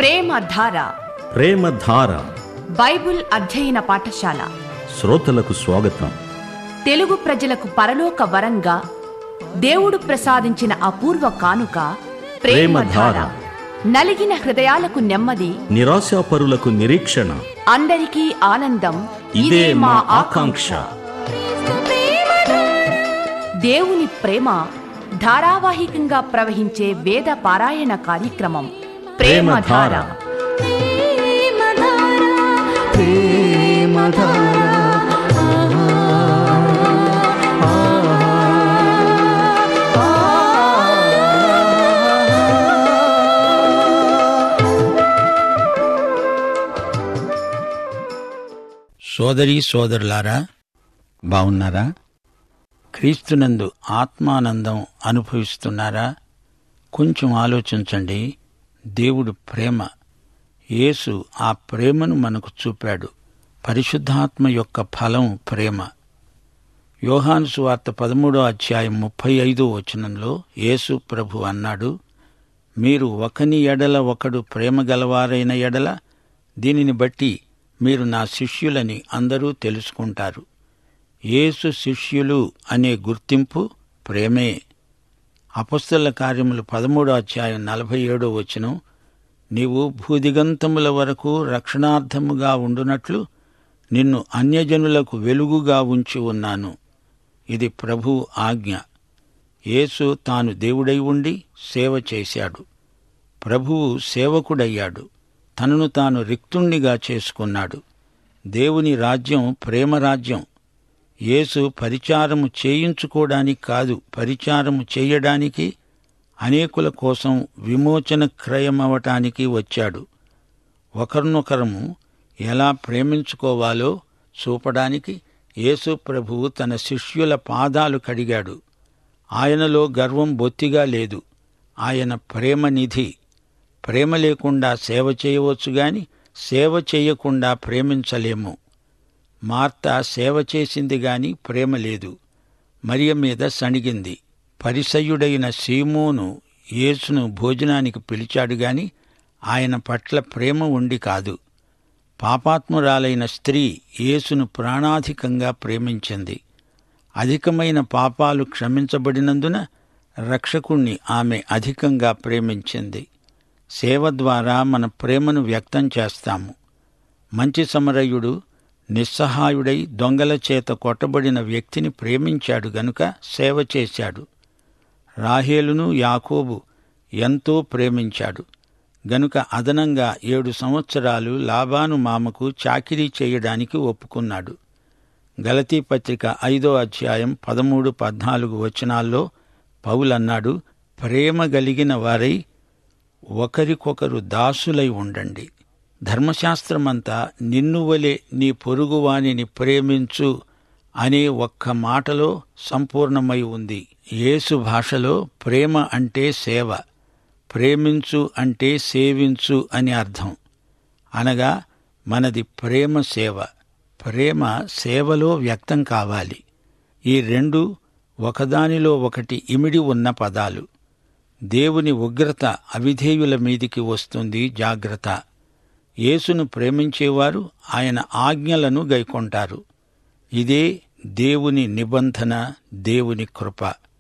ప్రేమ ధార ప్రేమధార బైబిల్ అధ్యయన పాఠశాల శ్రోతలకు స్వాగతం తెలుగు ప్రజలకు పరలోక వరంగా దేవుడు ప్రసాదించిన అపూర్వ కానుక ప్రేమధార ప్రేమధార. నలిగిన హృదయాలకు నెమ్మది నిరాశాపరులకు నిరీక్షణ అందరికీ ఆనందం ఇదే మా ఆకాంక్ష దేవుని ప్రేమ ధారావాహికంగా ప్రవహించే వేద పారాయణ కార్యక్రమం ప్రేమధార ప్రేమధార. సోదరీ సోదరులారా బావున్నారా క్రీస్తునందు ఆత్మానందం అనుభవిస్తున్నారా కొంచెం ఆలోచించండి దేవుడు ప్రేమ యేసు ఆ ప్రేమను మనకు చూపాడు పరిశుద్ధాత్మ యొక్క ఫలం ప్రేమ యోహాను సువార్త పదమూడో అధ్యాయం ముప్పై ఐదో వచనంలో యేసు ప్రభు అన్నాడు మీరు ఒకని ఎడల ఒకడు ప్రేమ గలవారైన ఎడల దీనిని బట్టి మీరు నా శిష్యులని అందరూ తెలుసుకుంటారు యేసు శిష్యులు అనే గుర్తింపు ప్రేమే అపస్తుల కార్యములు పదమూడో అధ్యాయం నలభై ఏడో వచనం నీవు భూదిగంతముల వరకు రక్షణార్థముగా ఉండునట్లు నిన్ను అన్యజనులకు వెలుగుగా ఉంచి ఉన్నాను ఇది ప్రభు ఆజ్ఞ యేసు తాను దేవుడై ఉండి సేవ చేశాడు ప్రభువు సేవకుడయ్యాడు తనను తాను రిక్తుణ్ణిగా చేసుకున్నాడు దేవుని రాజ్యం ప్రేమ రాజ్యం యేసు పరిచారము చేయించుకోవడానికి కాదు పరిచారము చేయడానికి అనేకుల కోసం విమోచన క్రయమవటానికి వచ్చాడు ఒకరినొకరము ఎలా ప్రేమించుకోవాలో చూపడానికి యేసు ప్రభువు తన శిష్యుల పాదాలు కడిగాడు ఆయనలో గర్వం బొత్తిగా లేదు ఆయన ప్రేమనిధి ప్రేమ లేకుండా సేవ చేయవచ్చు గాని సేవ చేయకుండా ప్రేమించలేము మార్త సేవ చేసింది గాని ప్రేమ లేదు మరియ మీద సణిగింది పరిసయుడైన సీమోను యేసును భోజనానికి పిలిచాడు గాని ఆయన పట్ల ప్రేమ ఉండి కాదు పాపాత్మురాలైన స్త్రీ యేసును ప్రాణాధికంగా ప్రేమించింది అధికమైన పాపాలు క్షమించబడినందున రక్షకుణ్ణి ఆమె అధికంగా ప్రేమించింది సేవ ద్వారా మన ప్రేమను వ్యక్తం చేస్తాము మంచి సమరయుడు నిస్సహాయుడై దొంగల చేత కొట్టబడిన వ్యక్తిని ప్రేమించాడు గనుక సేవ చేశాడు రాహేలును యాకోబు ఎంతో ప్రేమించాడు గనుక అదనంగా ఏడు సంవత్సరాలు లాబాను మామకు చాకిరీ చేయడానికి ఒప్పుకున్నాడు గలతీ పత్రిక ఐదో అధ్యాయం పదమూడు పద్నాలుగు వచనాల్లో పౌలన్నాడు ప్రేమ గలిగిన వారై ఒకరికొకరు దాసులై ఉండండి ధర్మశాస్త్రమంతా నిన్ను వలె నీ పొరుగువానిని ప్రేమించు అనే ఒక్క మాటలో సంపూర్ణమై ఉంది యేసు భాషలో ప్రేమ అంటే సేవ ప్రేమించు అంటే సేవించు అని అర్థం అనగా మనది ప్రేమ సేవ ప్రేమ సేవలో వ్యక్తం కావాలి ఈ రెండు ఒకదానిలో ఒకటి ఇమిడి ఉన్న పదాలు దేవుని ఉగ్రత అవిధేయుల మీదికి వస్తుంది జాగ్రత్త యేసును ప్రేమించేవారు ఆయన ఆజ్ఞలను గైకొంటారు ఇదే దేవుని నిబంధన దేవుని కృప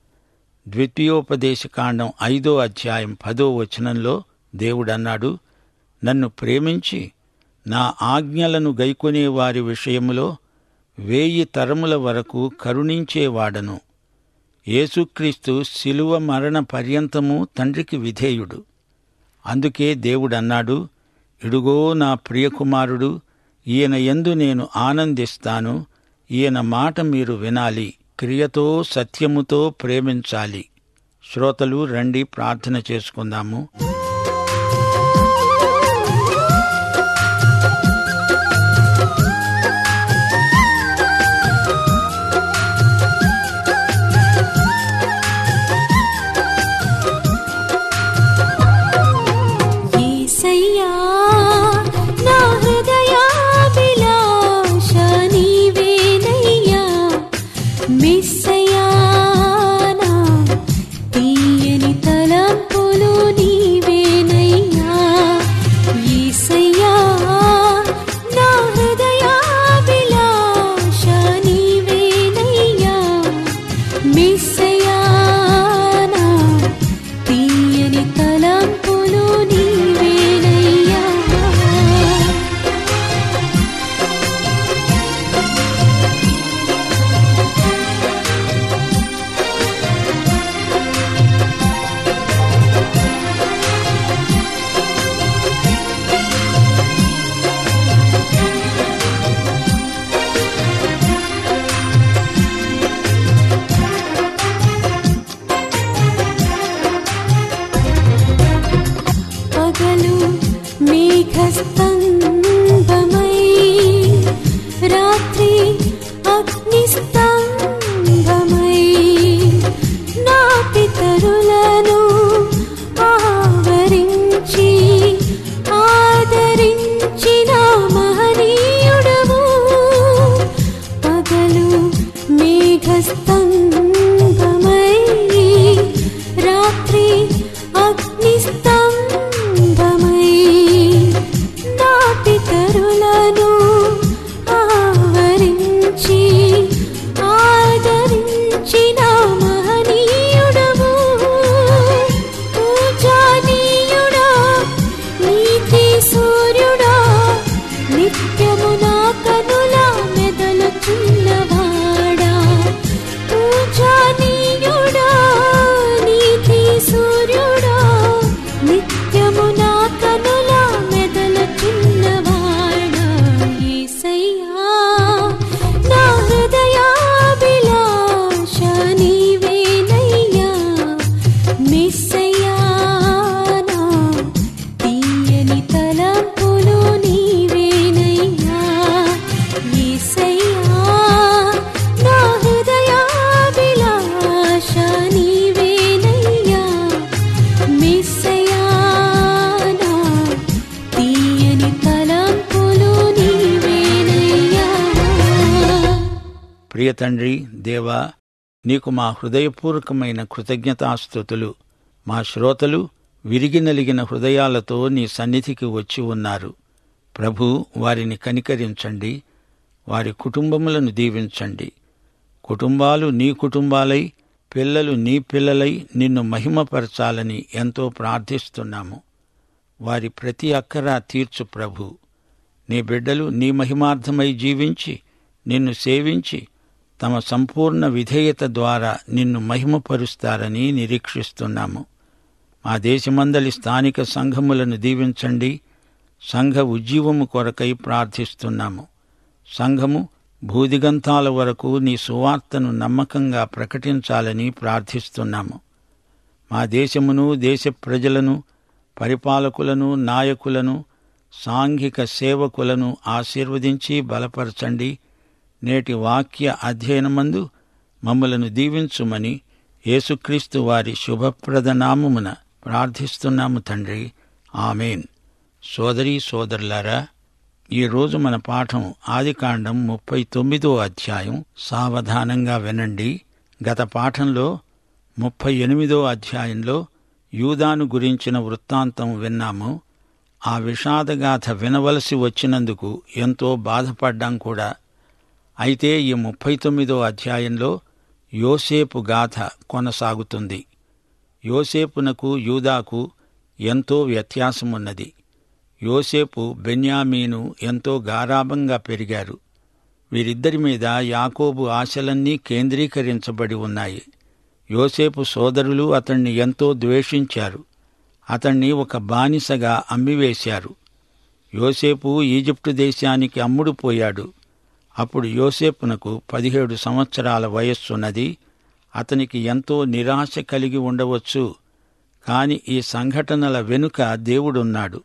ద్వితీయోపదేశకాండం ఐదో అధ్యాయం పదో వచనంలో దేవుడన్నాడు నన్ను ప్రేమించి నా ఆజ్ఞలను గైకొనే వారి విషయములో వేయి తరముల వరకు కరుణించేవాడను యేసుక్రీస్తు శిలువ మరణ పర్యంతము తండ్రికి విధేయుడు అందుకే దేవుడన్నాడు ఇడుగో నా ప్రియకుమారుడు ఈయన యందు నేను ఆనందిస్తాను ఈయన మాట మీరు వినాలి క్రియతో సత్యముతో ప్రేమించాలి శ్రోతలు రండి ప్రార్థన చేసుకుందాము యేసయ్యా నా హృదయాభిలాష నీవేనయ్యా మెస్సయ్యా నా తీయని తలంపులు నీవే పగలు మేఘస్తంభమై రాత్రి అగ్నిస్తంభమై నా పితరులను ఆవరించి ఆదరించిన మహనీయుడవు పగలు మేఘస్తంభమై రాత్రి అగ్నిస్తంభమై నా పితరులను ఆవరించి ఆదరించిన మహనీయుడవు పూజనీయుడా నీతి సూర్యుడా నిత్యము నా కనుల మెదలుచున్నవాడా పూజనీయుడా నీతి సూర్యుడా నిత్యము నా కనుల మెదలుచున్నవాడా యేసయ్యా నా హృదయాభిలాష నీవేనయ్యా మెస్సయ్యా నా తీయని తలంపులు నీవేనయ్యా యేసయ్యా నా హృదయాభిలాష నీవేనయ్యా మెస్సయ్యా నా తీయని తలంపులు నీవేనయ్యా ప్రియ తండ్రి దేవా నీకు మా హృదయపూర్వకమైన కృతజ్ఞతాస్థుతులు మా శ్రోతలు విరిగి నలిగిన హృదయాలతో నీ సన్నిధికి వచ్చి ఉన్నారు ప్రభు వారిని కనికరించండి వారి కుటుంబములను దీవించండి కుటుంబాలు నీ కుటుంబాలై పిల్లలు నీ పిల్లలై నిన్ను మహిమపరచాలని ఎంతో ప్రార్థిస్తున్నాము వారి ప్రతి అక్కరా తీర్చు ప్రభు నీ బిడ్డలు నీ మహిమార్థమై జీవించి నిన్ను సేవించి తమ సంపూర్ణ విధేయత ద్వారా నిన్ను మహిమపరుస్తారని నిరీక్షిస్తున్నాము మా దేశమందలి స్థానిక సంఘములను దీవించండి సంఘ ఉజ్జీవము కొరకై ప్రార్థిస్తున్నాము సంఘము భూదిగంతాల వరకు నీ సువార్తను నమ్మకంగా ప్రకటించాలని ప్రార్థిస్తున్నాము మా దేశమును దేశ ప్రజలను పరిపాలకులను నాయకులను సాంఘిక సేవకులను ఆశీర్వదించి బలపరచండి నేటి వాక్య అధ్యయనమందు మమ్మలను దీవించుమని యేసుక్రీస్తు వారి శుభప్రద నామమున ప్రార్థిస్తున్నాము తండ్రి ఆమెన్ సోదరీ సోదరులారా ఈరోజు మన పాఠం ఆదికాండం ముప్పై తొమ్మిదో అధ్యాయం సావధానంగా వినండి గత పాఠంలో ముప్పై ఎనిమిదో అధ్యాయంలో యూదాను గురించిన వృత్తాంతం విన్నాము ఆ విషాదగాథ వినవలసి వచ్చినందుకు ఎంతో బాధపడ్డాం కూడా అయితే ఈ ముప్పై తొమ్మిదో అధ్యాయంలో యోసేపు గాథ కొనసాగుతుంది యోసేపునకు యూదాకు ఎంతో వ్యత్యాసమున్నది యోసేపు బెన్యామీను ఎంతో గారాబంగా పెరిగారు వీరిద్దరి మీద యాకోబు ఆశలన్నీ కేంద్రీకరించబడి ఉన్నాయి యోసేపు సోదరులు అతణ్ణి ఎంతో ద్వేషించారు అతణ్ణి ఒక బానిసగా అమ్మివేశారు యోసేపు ఈజిప్టు దేశానికి అమ్ముడుపోయాడు అప్పుడు యోసేపునకు పదిహేడు సంవత్సరాల వయస్సున్నది అతనికి ఎంతో నిరాశ కలిగి ఉండవచ్చు కాని ఈ సంఘటనల వెనుక దేవుడున్నాడు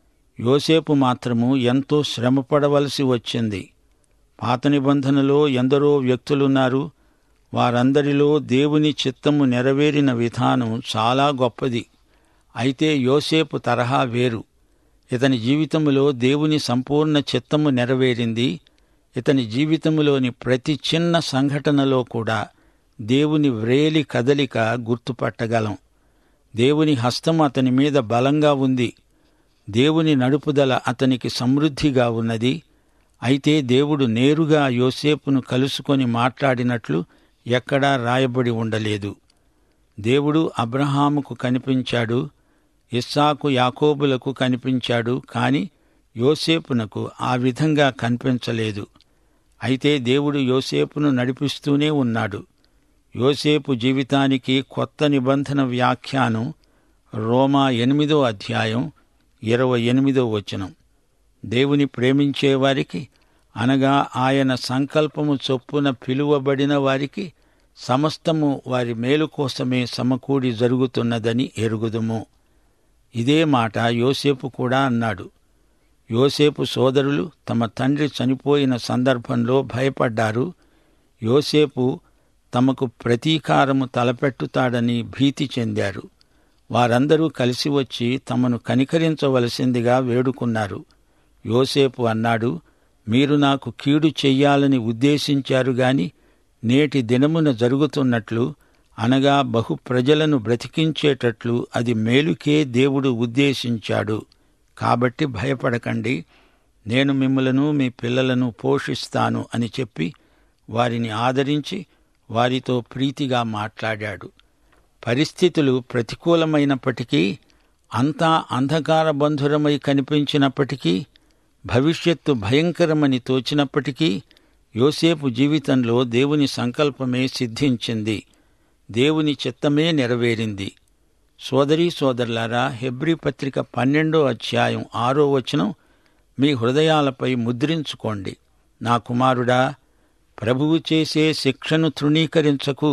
యోసేపు మాత్రము ఎంతో శ్రమపడవలసి వచ్చింది పాత నిబంధనలో ఎందరో వ్యక్తులున్నారు వారందరిలో దేవుని చిత్తము నెరవేరిన విధానం చాలా గొప్పది అయితే యోసేపు తరహా వేరు ఇతని జీవితములో దేవుని సంపూర్ణ చిత్తము నెరవేరింది ఇతని జీవితములోని ప్రతి చిన్న సంఘటనలో కూడా దేవుని వ్రేలి కదలిక గుర్తుపట్టగలం దేవుని హస్తం అతని మీద బలంగా ఉంది దేవుని నడుపుదల అతనికి సమృద్ధిగా ఉన్నది అయితే దేవుడు నేరుగా యోసేపును కలుసుకొని మాట్లాడినట్లు ఎక్కడా రాయబడి ఉండలేదు దేవుడు అబ్రహాముకు కనిపించాడు ఇస్సాకు యాకోబులకు కనిపించాడు కాని యోసేపునకు ఆ విధంగా కనిపించలేదు అయితే దేవుడు యోసేపును నడిపిస్తూనే ఉన్నాడు యోసేపు జీవితానికి కొత్త నిబంధన వ్యాఖ్యానం రోమా ఎనిమిదో అధ్యాయం ఇరవై ఎనిమిదో వచనం దేవుని ప్రేమించేవారికి అనగా ఆయన సంకల్పము చొప్పున పిలువబడిన వారికి సమస్తము వారి మేలు కోసమే సమకూడి జరుగుతున్నదని ఎరుగుదుము ఇదే మాట యోసేపు కూడా అన్నాడు యోసేపు సోదరులు తమ తండ్రి చనిపోయిన సందర్భంలో భయపడ్డారు యోసేపు తమకు ప్రతీకారము తలపెట్టుతాడని భీతి చెందారు వారందరూ కలిసి వచ్చి తమను కనికరించవలసిందిగా వేడుకున్నారు యోసేపు అన్నాడు మీరు నాకు కీడు చెయ్యాలని ఉద్దేశించారు గాని నేటి దినమున జరుగుతున్నట్లు అనగా బహు ప్రజలను బ్రతికించేటట్లు అది మేలుకే దేవుడు ఉద్దేశించాడు కాబట్టి భయపడకండి నేను మిమ్మలను మీ పిల్లలను పోషిస్తాను అని చెప్పి వారిని ఆదరించి వారితో ప్రీతిగా మాట్లాడాడు పరిస్థితులు ప్రతికూలమైనప్పటికీ అంతా అంధకారబంధురమై కనిపించినప్పటికీ భవిష్యత్తు భయంకరమని తోచినప్పటికీ యోసేపు జీవితంలో దేవుని సంకల్పమే సిద్ధించింది దేవుని చిత్తమే నెరవేరింది సోదరీ సోదరులారా హెబ్రి పత్రిక పన్నెండో అధ్యాయం ఆరో వచనం మీ హృదయాలపై ముద్రించుకోండి నా కుమారుడా ప్రభువు చేసే శిక్షను తృణీకరించకు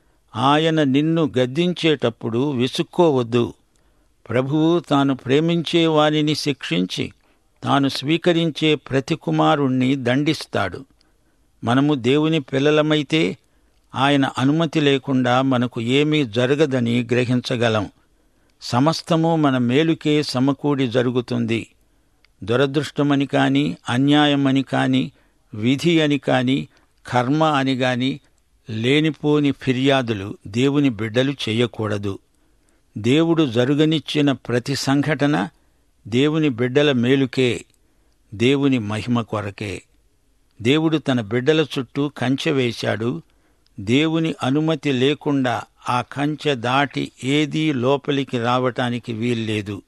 ఆయన నిన్ను గద్దించేటప్పుడు విసుక్కోవద్దు ప్రభువు తాను ప్రేమించే వారిని శిక్షించి తాను స్వీకరించే ప్రతి కుమారుణ్ణి దండిస్తాడు మనము దేవుని పిల్లలమైతే ఆయన అనుమతి లేకుండా మనకు ఏమీ జరగదని గ్రహించగలం సమస్తము మన మేలుకే సమకూడి జరుగుతుంది దురదృష్టమని కాని అన్యాయమని కాని విధి అని కాని కర్మ అని గాని లేనిపోని ఫిర్యాదులు దేవుని బిడ్డలు చేయకూడదు దేవుడు జరుగనిచ్చిన ప్రతి సంఘటన దేవుని బిడ్డల మేలుకే దేవుని మహిమ కొరకే దేవుడు తన బిడ్డల చుట్టూ కంచె వేశాడు దేవుని అనుమతి లేకుండా ఆ కంచె దాటి ఏదీ లోపలికి రావటానికి వీల్లేదు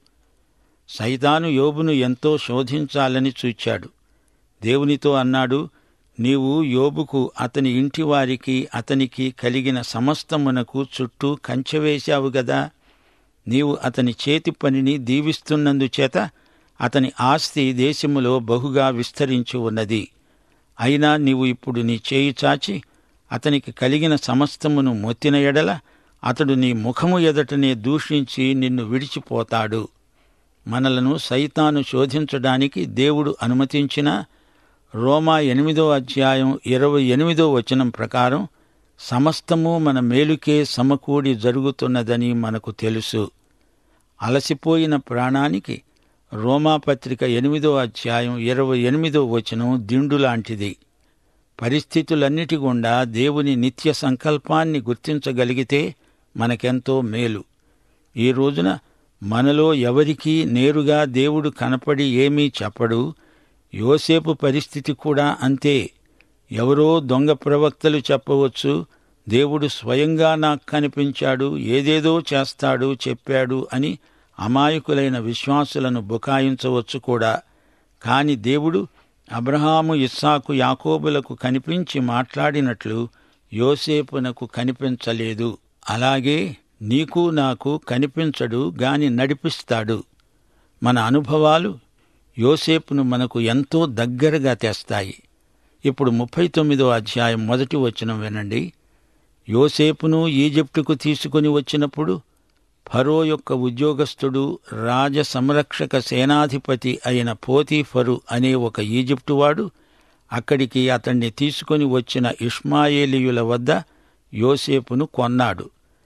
సైతాను యోబును ఎంతో శోధించాలని చూచాడు దేవునితో అన్నాడు నీవు యోబుకు అతని ఇంటివారికి అతనికి కలిగిన సమస్తమునకు చుట్టూ కంచె వేశావు గదా నీవు అతని చేతి పనిని దీవిస్తున్నందుచేత అతని ఆస్తి దేశములో బహుగా విస్తరించి ఉన్నది అయినా నీవు ఇప్పుడు నీ చేయి చాచి అతనికి కలిగిన సమస్తమును మొత్తిన ఎడల అతడు నీ ముఖము ఎదటనే దూషించి నిన్ను విడిచిపోతాడు మనలను సైతాను శోధించడానికి దేవుడు అనుమతించినా రోమా ఎనిమిదో అధ్యాయం ఇరవై ఎనిమిదో వచనం ప్రకారం సమస్తము మన మేలుకే సమకూడి జరుగుతున్నదని మనకు తెలుసు అలసిపోయిన ప్రాణానికి రోమాపత్రిక ఎనిమిదో అధ్యాయం ఇరవై ఎనిమిదో వచనం దిండు లాంటిది పరిస్థితులన్నిటి గుండా దేవుని నిత్య సంకల్పాన్ని గుర్తించగలిగితే మనకెంతో మేలు ఈ రోజున మనలో ఎవరికీ నేరుగా దేవుడు కనపడి ఏమీ చెప్పడు యోసేపు పరిస్థితి కూడా అంతే ఎవరో దొంగ ప్రవక్తలు చెప్పవచ్చు దేవుడు స్వయంగా నాకు కనిపించాడు ఏదేదో చేస్తాడు చెప్పాడు అని అమాయకులైన విశ్వాసులను బుకాయించవచ్చు కూడా కాని దేవుడు అబ్రహాము ఇస్సాకు యాకోబులకు కనిపించి మాట్లాడినట్లు యోసేపునకు కనిపించలేదు అలాగే నీకు నాకు కనిపించడు గాని నడిపిస్తాడు మన అనుభవాలు యోసేపును మనకు ఎంతో దగ్గరగా తెస్తాయి ఇప్పుడు ముప్పై తొమ్మిదో అధ్యాయం మొదటి వచనం వినండి యోసేపును ఈజిప్టుకు తీసుకుని వచ్చినప్పుడు ఫరో యొక్క ఉద్యోగస్థుడు రాజ సంరక్షక సేనాధిపతి అయిన పోతీఫరు అనే ఒక ఈజిప్టువాడు అక్కడికి అతణ్ణి తీసుకొని వచ్చిన ఇష్మాయేలీయుల వద్ద యోసేపును కొన్నాడు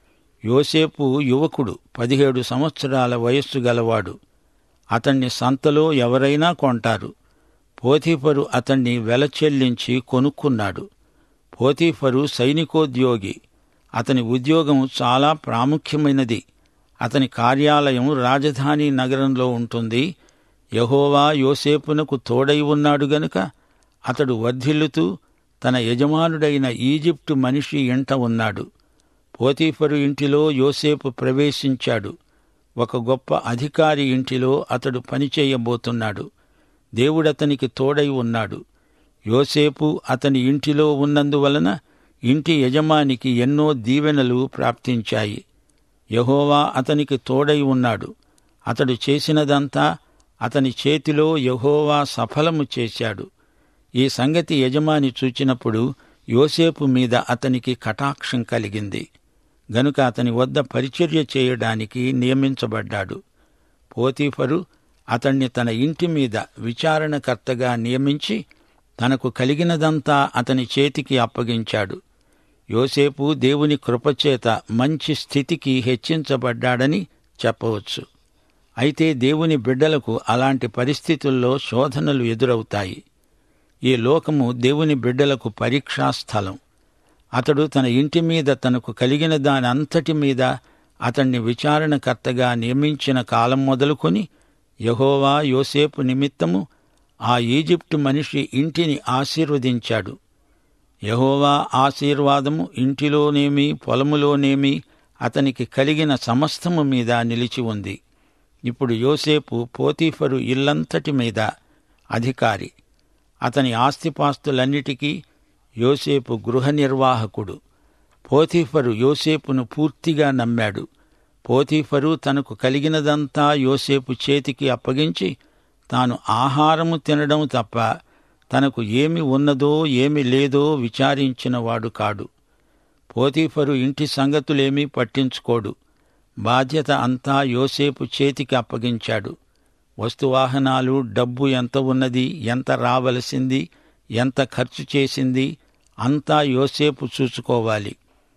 యోసేపు యువకుడు పదిహేడు సంవత్సరాల వయస్సు గలవాడు అతణ్ణి సంతలో ఎవరైనా కొంటారు పోతీఫరు అతణ్ణి వెల చెల్లించి కొనుక్కున్నాడు పోతీఫరు సైనికోద్యోగి అతని ఉద్యోగం చాలా ప్రాముఖ్యమైనది అతని కార్యాలయం రాజధాని నగరంలో ఉంటుంది యహోవా యోసేపునకు తోడై ఉన్నాడు గనుక అతడు వర్ధిల్లుతూ తన యజమానుడైన ఈజిప్టు మనిషి ఎంట ఉన్నాడు పోతీఫరు ఇంటిలో యోసేపు ప్రవేశించాడు ఒక గొప్ప అధికారి ఇంటిలో అతడు పనిచేయబోతున్నాడు దేవుడతనికి తోడై ఉన్నాడు యోసేపు అతని ఇంటిలో ఉన్నందువలన ఇంటి యజమానికి ఎన్నో దీవెనలు ప్రాప్తించాయి యహోవా అతనికి తోడై ఉన్నాడు అతడు చేసినదంతా అతని చేతిలో యహోవా సఫలము చేశాడు ఈ సంగతి యజమాని చూచినప్పుడు యోసేపు మీద అతనికి కటాక్షం కలిగింది గనుక అతని వద్ద పరిచర్య చేయడానికి నియమించబడ్డాడు పోతీఫరు అతణ్ణి తన ఇంటి మీద విచారణకర్తగా నియమించి తనకు కలిగినదంతా అతని చేతికి అప్పగించాడు యోసేపు దేవుని కృపచేత మంచి స్థితికి హెచ్చించబడ్డాడని చెప్పవచ్చు అయితే దేవుని బిడ్డలకు అలాంటి పరిస్థితుల్లో శోధనలు ఎదురవుతాయి ఈ లోకము దేవుని బిడ్డలకు పరీక్షా స్థలం అతడు తన ఇంటి మీద తనకు కలిగిన దాని అంతటి మీద అతణ్ణి విచారణకర్తగా నియమించిన కాలం మొదలుకొని యహోవా యోసేపు నిమిత్తము ఆ ఈజిప్టు మనిషి ఇంటిని ఆశీర్వదించాడు యహోవా ఆశీర్వాదము ఇంటిలోనేమి పొలములోనేమి అతనికి కలిగిన సమస్తము మీద నిలిచి ఉంది ఇప్పుడు యోసేపు పోతీఫరు ఇల్లంతటి మీద అధికారి అతని ఆస్తిపాస్తులన్నిటికీ యోసేపు గృహ నిర్వాహకుడు పోతీఫరు యోసేపును పూర్తిగా నమ్మాడు పోతీఫరు తనకు కలిగినదంతా యోసేపు చేతికి అప్పగించి తాను ఆహారము తినడం తప్ప తనకు ఏమి ఉన్నదో ఏమి లేదో విచారించినవాడు కాడు పోతీఫరు ఇంటి సంగతులేమీ పట్టించుకోడు బాధ్యత అంతా యోసేపు చేతికి అప్పగించాడు వస్తువాహనాలు డబ్బు ఎంత ఉన్నది ఎంత రావలసింది ఎంత ఖర్చు చేసింది అంతా యోసేపు చూసుకోవాలి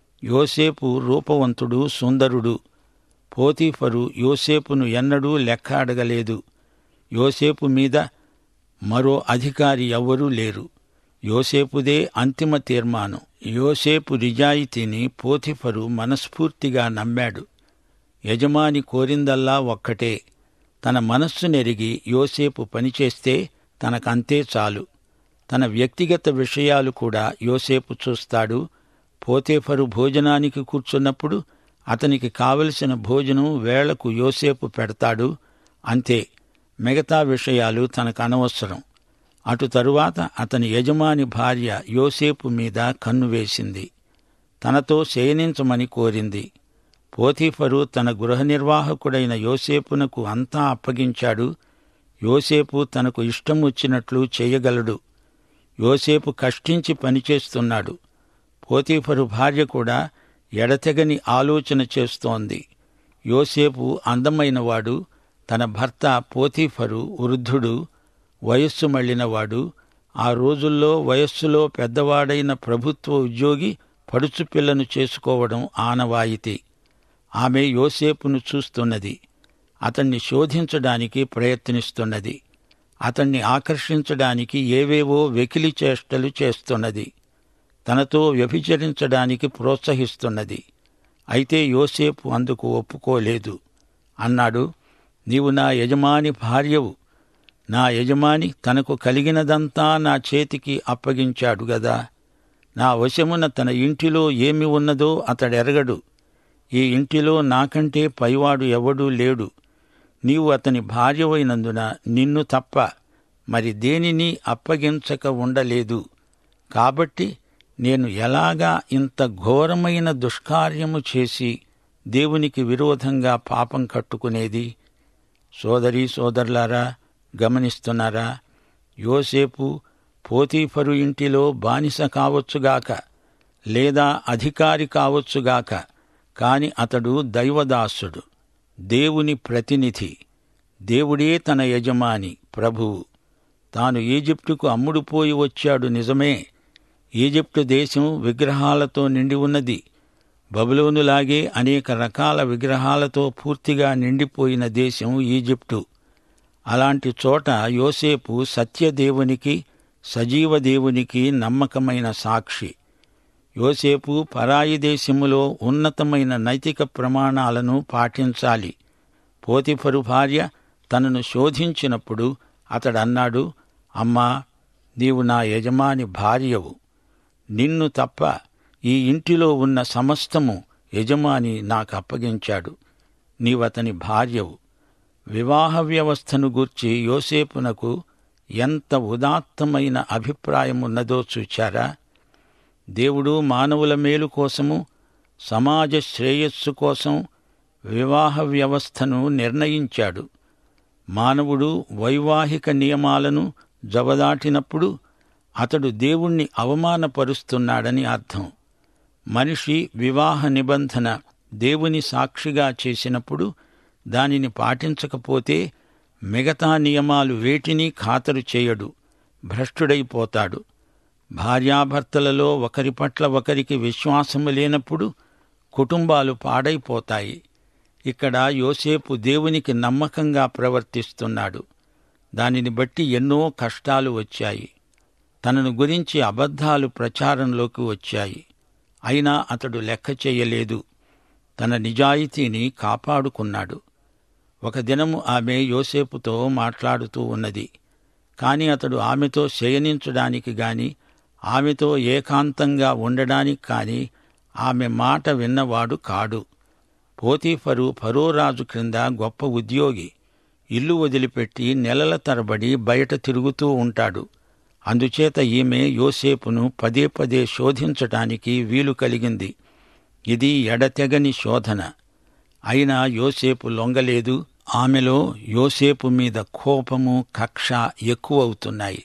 యోసేపు రూపవంతుడు సుందరుడు పోతీఫరు యోసేపును ఎన్నడూ లెక్క అడగలేదు యోసేపు మీద మరో అధికారి ఎవ్వరూ లేరు యోసేపుదే అంతిమ తీర్మానం యోసేపు నిజాయితీని పోతిఫరు మనస్ఫూర్తిగా నమ్మాడు యజమాని కోరిందల్లా ఒక్కటే తన మనస్సు నెరిగి యోసేపు పనిచేస్తే తనకంతే చాలు తన వ్యక్తిగత విషయాలు కూడా యోసేపు చూస్తాడు పోతేఫరు భోజనానికి కూర్చున్నప్పుడు అతనికి కావలసిన భోజనం వేళకు యోసేపు పెడతాడు అంతే మిగతా విషయాలు తనకు అనవసరం అటు తరువాత అతని యజమాని భార్య యోసేపు మీద కన్ను వేసింది తనతో శయనించమని కోరింది పోతీఫరు తన గృహ నిర్వాహకుడైన యోసేపునకు అంతా అప్పగించాడు యోసేపు తనకు ఇష్టం వచ్చినట్లు చేయగలడు యోసేపు కష్టించి పనిచేస్తున్నాడు పోతీఫరు భార్య కూడా ఎడతెగని ఆలోచన చేస్తోంది యోసేపు అందమైనవాడు తన భర్త పోతీఫరు వృద్ధుడు వయస్సు మళ్లినవాడు ఆ రోజుల్లో వయస్సులో పెద్దవాడైన ప్రభుత్వ ఉద్యోగి పడుచు పిల్లను చేసుకోవడం ఆనవాయితీ ఆమె యోసేపును చూస్తున్నది అతన్ని శోధించడానికి ప్రయత్నిస్తున్నది అతన్ని ఆకర్షించడానికి ఏవేవో వెకిలి చేష్టలు చేస్తున్నది తనతో వ్యభిచరించడానికి ప్రోత్సహిస్తున్నది అయితే యోసేపు అందుకు ఒప్పుకోలేదు అన్నాడు నీవు నా యజమాని భార్యవు నా యజమాని తనకు కలిగినదంతా నా చేతికి అప్పగించాడు గదా నా వశమున తన ఇంటిలో ఏమి ఉన్నదో అతడెరగడు ఈ ఇంటిలో నాకంటే పైవాడు ఎవడూ లేడు నీవు అతని భార్యవైనందున నిన్ను తప్ప మరి దేనిని అప్పగించక ఉండలేదు కాబట్టి నేను ఎలాగా ఇంత ఘోరమైన దుష్కార్యము చేసి దేవునికి విరోధంగా పాపం కట్టుకునేది సోదరీ సోదరులారా గమనిస్తున్నారా యోసేపు పోతీఫరు ఇంటిలో బానిస కావచ్చుగాక లేదా అధికారి కావచ్చుగాక కాని అతడు దైవదాసుడు దేవుని ప్రతినిధి దేవుడే తన యజమాని ప్రభువు తాను ఈజిప్టుకు అమ్ముడుపోయి వచ్చాడు నిజమే ఈజిప్టు దేశం విగ్రహాలతో నిండి ఉన్నది బబులోనులాగే అనేక రకాల విగ్రహాలతో పూర్తిగా నిండిపోయిన దేశం ఈజిప్టు అలాంటి చోట యోసేపు సత్యదేవునికి సజీవ దేవునికి నమ్మకమైన సాక్షి యోసేపు పరాయి దేశములో ఉన్నతమైన నైతిక ప్రమాణాలను పాటించాలి పోతిఫరు భార్య తనను శోధించినప్పుడు అతడన్నాడు అమ్మా నీవు నా యజమాని భార్యవు నిన్ను తప్ప ఈ ఇంటిలో ఉన్న సమస్తము యజమాని నాకు అప్పగించాడు నీవతని భార్యవు వివాహ వ్యవస్థను గూర్చి యోసేపునకు ఎంత ఉదాత్తమైన అభిప్రాయమున్నదో చూచారా దేవుడు మానవుల మేలు కోసము సమాజ శ్రేయస్సు కోసం వివాహ వ్యవస్థను నిర్ణయించాడు మానవుడు వైవాహిక నియమాలను జవదాటినప్పుడు అతడు దేవుణ్ణి అవమానపరుస్తున్నాడని అర్థం మనిషి వివాహ నిబంధన దేవుని సాక్షిగా చేసినప్పుడు దానిని పాటించకపోతే మిగతా నియమాలు వేటిని ఖాతరు చేయడు భ్రష్టుడైపోతాడు భార్యాభర్తలలో ఒకరి పట్ల ఒకరికి విశ్వాసము లేనప్పుడు కుటుంబాలు పాడైపోతాయి ఇక్కడ యోసేపు దేవునికి నమ్మకంగా ప్రవర్తిస్తున్నాడు దానిని బట్టి ఎన్నో కష్టాలు వచ్చాయి తనను గురించి అబద్ధాలు ప్రచారంలోకి వచ్చాయి అయినా అతడు లెక్క చేయలేదు తన నిజాయితీని కాపాడుకున్నాడు ఒక దినము ఆమె యోసేపుతో మాట్లాడుతూ ఉన్నది కాని అతడు ఆమెతో శయనించడానికి గాని ఆమెతో ఏకాంతంగా ఉండడానికి కాని ఆమె మాట విన్నవాడు కాడు పోతీఫరు ఫరోరాజు క్రింద గొప్ప ఉద్యోగి ఇల్లు వదిలిపెట్టి నెలల తరబడి బయట తిరుగుతూ ఉంటాడు అందుచేత ఈమె యోసేపును పదే పదే శోధించటానికి వీలు కలిగింది ఇది ఎడతెగని శోధన అయినా యోసేపు లొంగలేదు ఆమెలో యోసేపు మీద కోపము కక్ష ఎక్కువవుతున్నాయి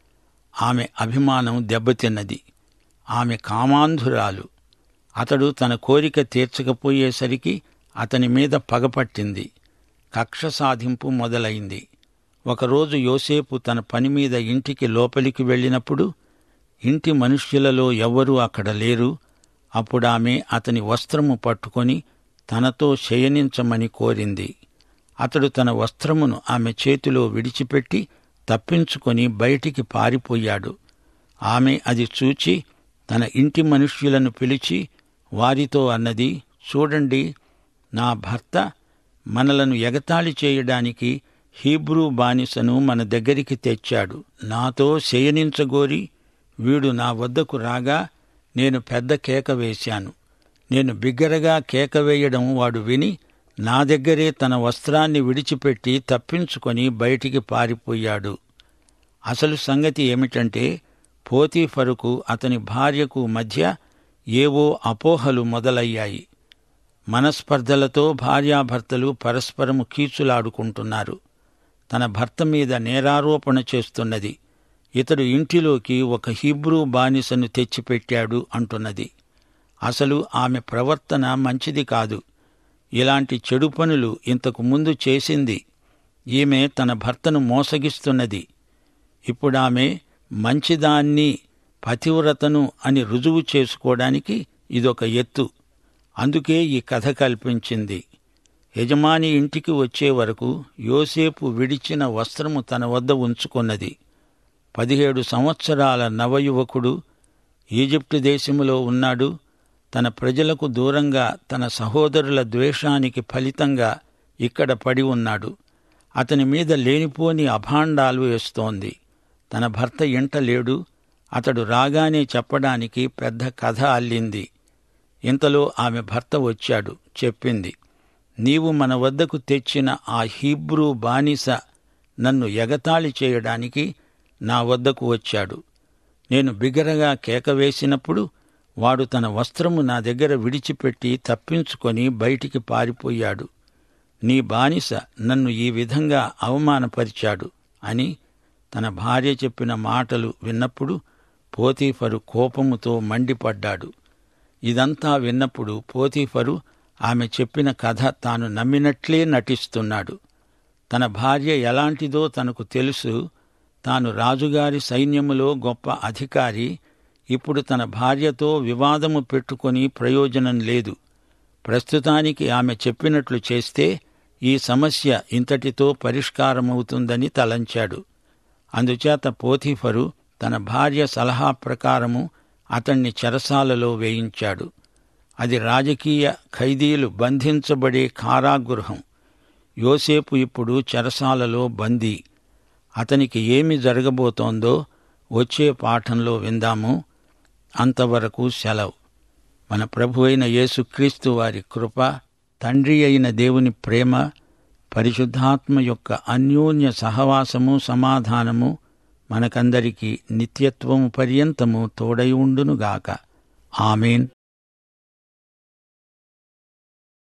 ఆమె అభిమానం దెబ్బతిన్నది ఆమె కామాంధురాలు అతడు తన కోరిక తీర్చకపోయేసరికి అతని మీద పగపట్టింది కక్ష సాధింపు మొదలైంది ఒకరోజు యోసేపు తన పని మీద ఇంటికి లోపలికి వెళ్ళినప్పుడు ఇంటి మనుష్యులలో ఎవ్వరూ అక్కడ లేరు అప్పుడామె అతని వస్త్రము పట్టుకొని తనతో శయనించమని కోరింది అతడు తన వస్త్రమును ఆమె చేతిలో విడిచిపెట్టి తప్పించుకొని బయటికి పారిపోయాడు ఆమె అది చూచి తన ఇంటి మనుష్యులను పిలిచి వారితో అన్నది చూడండి నా భర్త మనలను ఎగతాళి చేయడానికి హీబ్రూ బానిసను మన దగ్గరికి తెచ్చాడు నాతో శయనించగోరి వీడు నా వద్దకు రాగా నేను పెద్ద కేక వేశాను నేను బిగ్గరగా కేక వేయడం వాడు విని నా దగ్గరే తన వస్త్రాన్ని విడిచిపెట్టి తప్పించుకొని బయటికి పారిపోయాడు అసలు సంగతి ఏమిటంటే పోతీఫరుకు అతని భార్యకు మధ్య ఏవో అపోహలు మొదలయ్యాయి మనస్పర్ధలతో భార్యాభర్తలు పరస్పరము కీచులాడుకుంటున్నారు తన భర్త మీద నేరారోపణ చేస్తున్నది ఇతడు ఇంటిలోకి ఒక హీబ్రూ బానిసను తెచ్చిపెట్టాడు అంటున్నది అసలు ఆమె ప్రవర్తన మంచిది కాదు ఇలాంటి చెడు పనులు ఇంతకు ముందు చేసింది ఈమె తన భర్తను మోసగిస్తున్నది ఇప్పుడామె మంచిదాన్ని పతివ్రతను అని రుజువు చేసుకోవడానికి ఇదొక ఎత్తు అందుకే ఈ కథ కల్పించింది యజమాని ఇంటికి వచ్చే వరకు యోసేపు విడిచిన వస్త్రము తన వద్ద ఉంచుకొన్నది పదిహేడు సంవత్సరాల నవయువకుడు ఈజిప్టు దేశములో ఉన్నాడు తన ప్రజలకు దూరంగా తన సహోదరుల ద్వేషానికి ఫలితంగా ఇక్కడ పడి ఉన్నాడు అతని మీద లేనిపోని అభాండాలు వేస్తోంది తన భర్త ఇంట లేడు అతడు రాగానే చెప్పడానికి పెద్ద కథ అల్లింది ఇంతలో ఆమె భర్త వచ్చాడు చెప్పింది నీవు మన వద్దకు తెచ్చిన ఆ హీబ్రూ బానిస నన్ను ఎగతాళి చేయడానికి నా వద్దకు వచ్చాడు నేను బిగరగా కేక వేసినప్పుడు వాడు తన వస్త్రము నా దగ్గర విడిచిపెట్టి తప్పించుకొని బయటికి పారిపోయాడు నీ బానిస నన్ను ఈ విధంగా అవమానపరిచాడు అని తన భార్య చెప్పిన మాటలు విన్నప్పుడు పోతీఫరు కోపముతో మండిపడ్డాడు ఇదంతా విన్నప్పుడు పోతీఫరు ఆమె చెప్పిన కథ తాను నమ్మినట్లే నటిస్తున్నాడు తన భార్య ఎలాంటిదో తనకు తెలుసు తాను రాజుగారి సైన్యములో గొప్ప అధికారి ఇప్పుడు తన భార్యతో వివాదము పెట్టుకొని ప్రయోజనం లేదు ప్రస్తుతానికి ఆమె చెప్పినట్లు చేస్తే ఈ సమస్య ఇంతటితో పరిష్కారమవుతుందని తలంచాడు అందుచేత పోతీఫరు తన భార్య సలహా ప్రకారము అతణ్ణి చెరసాలలో వేయించాడు అది రాజకీయ ఖైదీలు బంధించబడే కారాగృహం యోసేపు ఇప్పుడు చెరసాలలో బందీ అతనికి ఏమి జరగబోతోందో వచ్చే పాఠంలో విందాము అంతవరకు సెలవు మన ప్రభు అయిన యేసుక్రీస్తు వారి కృప తండ్రి అయిన దేవుని ప్రేమ పరిశుద్ధాత్మ యొక్క అన్యోన్య సహవాసము సమాధానము మనకందరికీ నిత్యత్వము పర్యంతము తోడై ఉండునుగాక ఆమెన్